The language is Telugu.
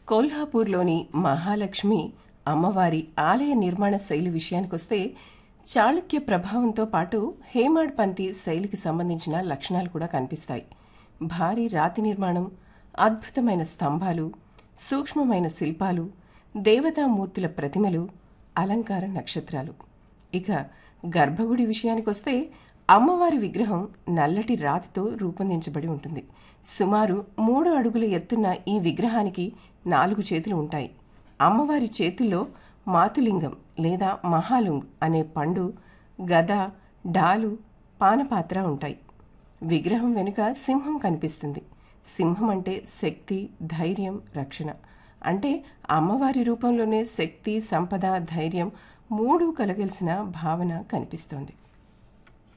కోల్హాపూర్లోని మహాలక్ష్మి అమ్మవారి ఆలయ నిర్మాణ శైలి విషయానికొస్తే చాళుక్య ప్రభావంతో పాటు హేమాడ్ పంతి శైలికి సంబంధించిన లక్షణాలు కూడా కనిపిస్తాయి భారీ రాతి నిర్మాణం అద్భుతమైన స్తంభాలు సూక్ష్మమైన శిల్పాలు దేవతామూర్తుల ప్రతిమలు అలంకార నక్షత్రాలు ఇక గర్భగుడి విషయానికొస్తే అమ్మవారి విగ్రహం నల్లటి రాతితో రూపొందించబడి ఉంటుంది సుమారు మూడు అడుగుల ఎత్తున్న ఈ విగ్రహానికి నాలుగు చేతులు ఉంటాయి అమ్మవారి చేతుల్లో మాతులింగం లేదా మహాలుంగ్ అనే పండు గద డాలు పానపాత్ర ఉంటాయి విగ్రహం వెనుక సింహం కనిపిస్తుంది సింహం అంటే శక్తి ధైర్యం రక్షణ అంటే అమ్మవారి రూపంలోనే శక్తి సంపద ధైర్యం మూడు కలగలిసిన భావన కనిపిస్తోంది